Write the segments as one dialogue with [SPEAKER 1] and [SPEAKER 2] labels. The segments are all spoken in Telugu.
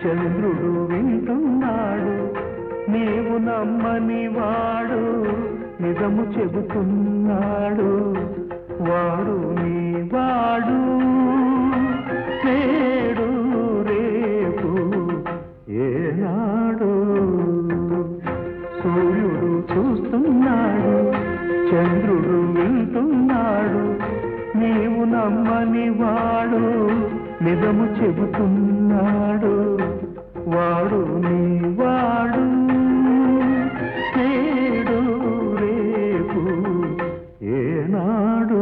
[SPEAKER 1] చంద్రుడు వింటున్నాడు నీవు నమ్మని వాడు నిజము చెబుతున్నాడు వాడు నీ వాడు నేడు రేపు ఏనాడు సూర్యుడు చూస్తున్నాడు చంద్రుడు వింటున్నాడు నీవు నమ్మని వాడు నిజము చెబుతున్నాడు వాడు నీ వాడు నేడు రేపు ఏనాడు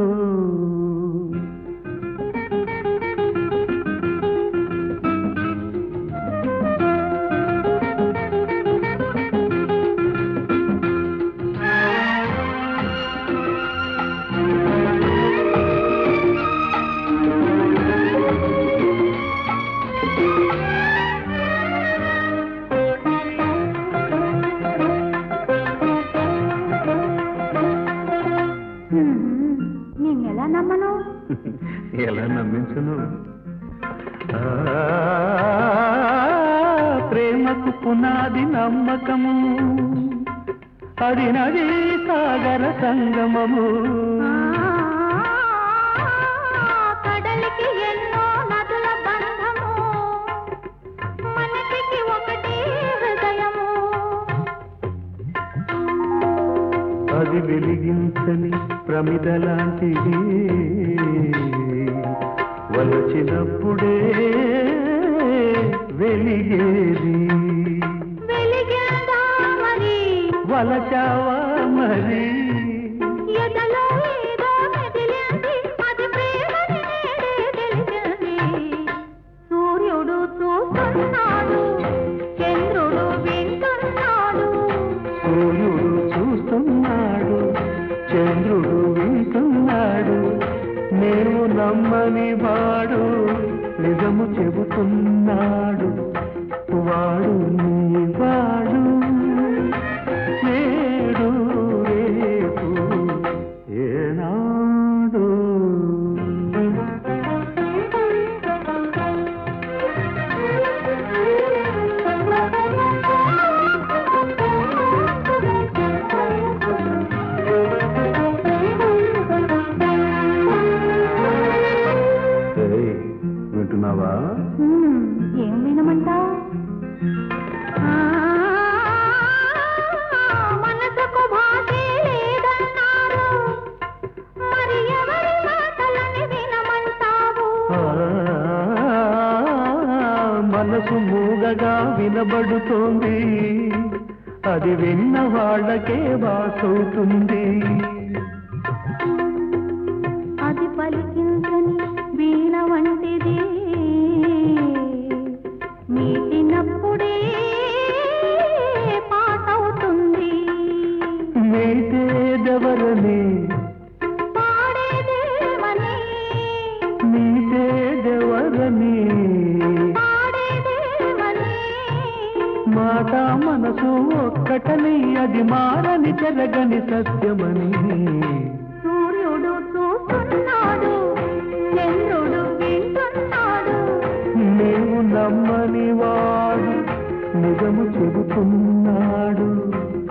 [SPEAKER 2] నిన్నెలా నమ్మను
[SPEAKER 1] ఎలా నమ్మించును ఆ, ప్రేమకు పునాది నమ్మకము అది నది సాగర సంగమము
[SPEAKER 2] కడలికి ఎన్నో నదుల బంధము మనకి ఒకటే హృదయము
[SPEAKER 1] అది వెలిగించని ప్రమిద లాంటిది వలచినప్పుడే వెలిగేది
[SPEAKER 2] వెలిగిందా మరి
[SPEAKER 1] వలచావా మరి
[SPEAKER 2] ఎదలో ఏదో మెదిలింది అది ప్రేమని నేడే తెలిసింది సూర్యుడు చూస్తున్నాడు చంద్రుడు వింటున్నాడు
[SPEAKER 1] సూర్యుడు చూస్తున్నాడు చంద్రుడు వింటున్నాడు నేను నమ్మని వాడు నిజము చెబుతున్నాడు వాడు నీ వాడు నేడు రేపు ఏనాడు ఏయ్, వింటున్నావా
[SPEAKER 2] హ్మ్, ఏం వినమంటావు మనసుకు భాషే లేదన్నారు మరి ఎవరి మాటలని వినమంటావు
[SPEAKER 1] ఆ, మనసు మూగగా వినబడుతోంది అది విన్న వాళ్ళకే బాసవుతుంది
[SPEAKER 2] అది పలికించని వీణ వంటిది మీటినప్పుడే పాటవుతుంది
[SPEAKER 1] మీటేదెవరని
[SPEAKER 2] పాడేదేమని
[SPEAKER 1] మీటేదెవరని
[SPEAKER 2] పాడేదేమని
[SPEAKER 1] మాట మనసు ఒక్కటని అది మారని జరగని సత్యమని
[SPEAKER 2] సూర్యుడు చూస్తున్నాడు చంద్రుడు వింటున్నాడు
[SPEAKER 1] నీవు నమ్మని వాడు నిజము చెబుతున్నాడు